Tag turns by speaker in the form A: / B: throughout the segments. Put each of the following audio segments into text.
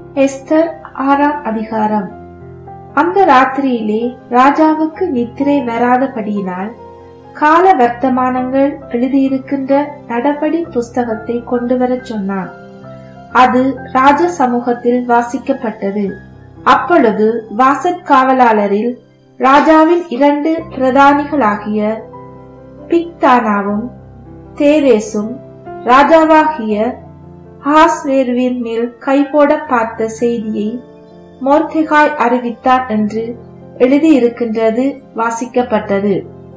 A: Esther ஆறாம் அதிகாரம் அந்த ராத்திரியிலே ராஜாவுக்கு நித்திரை வராதபடியினால் கால வர்த்தமானங்கள் எழுதியிருக்கின்ற நடபடி புஸ்தகத்தை கொண்டு வரச் சொன்னான் அது ராஜ சமூகத்தில் வாசிக்கப்பட்டது அப்பொழுது வாசற்காவலாளரில் ராஜாவின் இரண்டு பிரதானிகளாகிய பிக்தானாவும் தேரேசும் ராஜாவாகிய ஹாஸ்வேருவின் மேல் கைபோட பார்த்த செய்தியை மோர்தெகாய் அறிவித்தான் என்று எழுதியிருக்கின்றது வாசிக்கப்பட்டது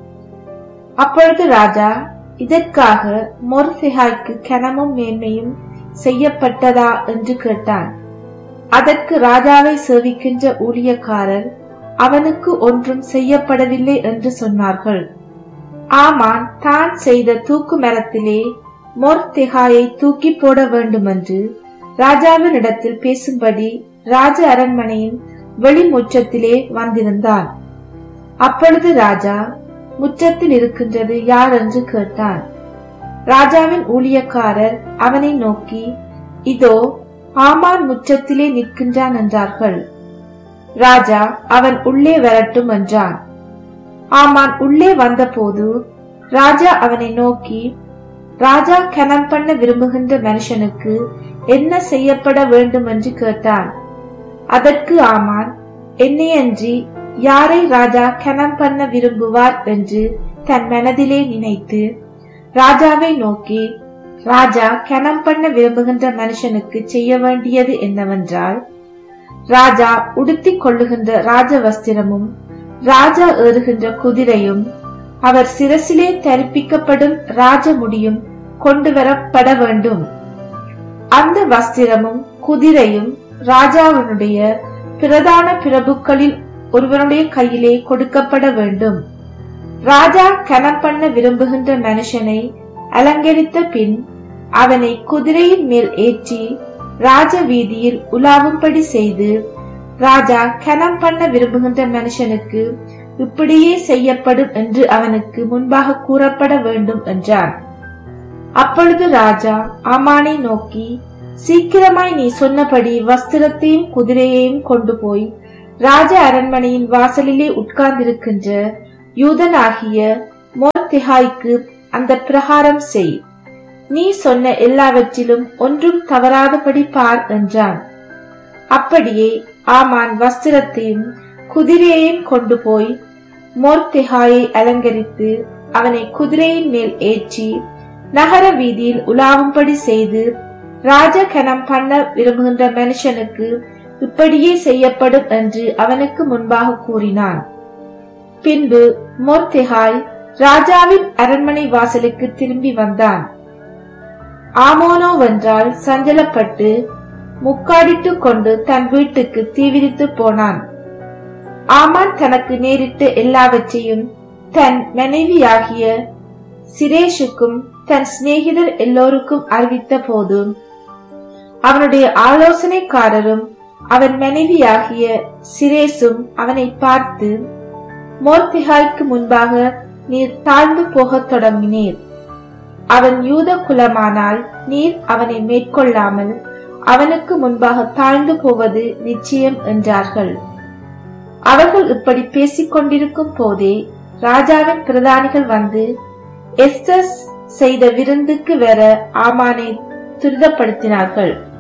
A: அப்பொழுது ராஜா இதற்காக மொர்தெகாய்க்கு கனமும் மேன்மையும் செய்யப்பட்டதா என்று கேட்டான் அதற்கு ராஜாவை சேவிக்கின்ற ஊழியக்காரர் அவனுக்கு ஒன்றும் செய்யப்படவில்லை என்று சொன்னார்கள் ஆமான் தான் செய்த தூக்கு மரத்திலே மொர்தெகாயை தூக்கி போட வேண்டுமென்று ராஜாவின் இடத்தில் பேசும்படி ராஜ அரண்மனையின் வெளிமுற்றத்திலே வந்திருந்தான் அப்பொழுது ராஜா முற்றத்தில் இருக்கின்றது யார் என்று கேட்டான் ராஜாவின் ஊழியக்காரர் அவனை நோக்கி இதோ ஆமான் முற்றத்திலே நிற்கின்றான் என்றார்கள் ராஜா அவன் உள்ளே வரட்டும் என்றான் ஆமான் உள்ளே வந்தபோது ராஜா அவனை நோக்கி ராஜா கனம் பண்ண விரும்புகின்ற மனுஷனுக்கு என்ன செய்யப்பட வேண்டும் என்று கேட்டான் அதற்கு ஆமான் என்னையன்றி யாரை ராஜா கனம் பண்ண விரும்புவார் என்று தன் மனதிலே நினைத்து ராஜாவை நோக்கி ராஜா கனம் பண்ண விரும்புகின்ற மனுஷனுக்கு செய்ய வேண்டியது என்னவென்றால் ராஜா உடுத்திக் கொள்ளுகின்ற ராஜ வஸ்திரமும் ராஜா ஏறுகின்ற குதிரையும் அவர் சிரசிலே தரிப்பிக்கப்படும் ராஜ முடியும் கொண்டு வரப்பட வேண்டும் அந்த வஸ்திரமும் குதிரையும் ராஜாவினுடைய பிரதான பிரபுக்களில் ஒருவனுடைய கையிலே கொடுக்கப்பட வேண்டும் ராஜா கனம் பண்ண விரும்புகின்ற மனுஷனை அலங்கரித்த பின் அவனை குதிரையின் மேல் ஏற்றி ராஜ வீதியில் உலாவும்படி செய்து ராஜா கனம் பண்ண விரும்புகின்ற மனுஷனுக்கு இப்படியே செய்யப்படும் என்று அவனுக்கு முன்பாக கூறப்பட வேண்டும் என்றான் அப்பொழுது ராஜா ஆமானை நோக்கி சீக்கிரமாய் நீ சொன்னபடி வஸ்திரத்தையும் குதிரையையும் கொண்டு போய் ராஜ அரண்மனையின் வாசலிலே உட்கார்ந்திருக்கின்ற யூதனாகிய மோர்திகாய்க்கு அந்த பிரகாரம் செய் நீ சொன்ன எல்லாவற்றிலும் ஒன்றும் தவறாதபடி பார் என்றான் அப்படியே ஆமான் வஸ்திரத்தையும் குதிரையையும் கொண்டு போய் மோர்தெகாயை அலங்கரித்து அவனை குதிரையின் மேல் ஏற்றி நகர வீதியில் உலாவும்படி செய்து ராஜகணம் பண்ண விரும்புகின்ற மனுஷனுக்கு இப்படியே செய்யப்படும் என்று அவனுக்கு முன்பாக கூறினான் பின்பு மோர்தெகாய் ராஜாவின் அரண்மனை வாசலுக்கு திரும்பி வந்தான் ஆமோனோ வென்றால் சஞ்சலப்பட்டு முக்காடிட்டுக் கொண்டு தன் வீட்டுக்கு தீவிரித்து போனான் ஆமான் தனக்கு நேரிட்ட எல்லாவற்றையும் தன் மனைவியாகிய சிரேஷுக்கும் தன் சிநேகிதர் எல்லோருக்கும் அறிவித்த போது அவனுடைய ஆலோசனைக்காரரும் அவன் மனைவியாகிய சிரேசும் அவனை பார்த்து மோர்த்திகாய்க்கு முன்பாக நீர் தாழ்ந்து போகத் தொடங்கினீர் அவன் யூத குலமானால் நீர் அவனை மேற்கொள்ளாமல் அவனுக்கு முன்பாக தாழ்ந்து போவது நிச்சயம் என்றார்கள் அவர்கள் இப்படி பேசிக் கொண்டிருக்கும் போதே ராஜாவின் பிரதானிகள் வந்து எஸ்தஸ் செய்த விருந்துக்கு வர ஆமானை துரிதப்படுத்தினார்கள்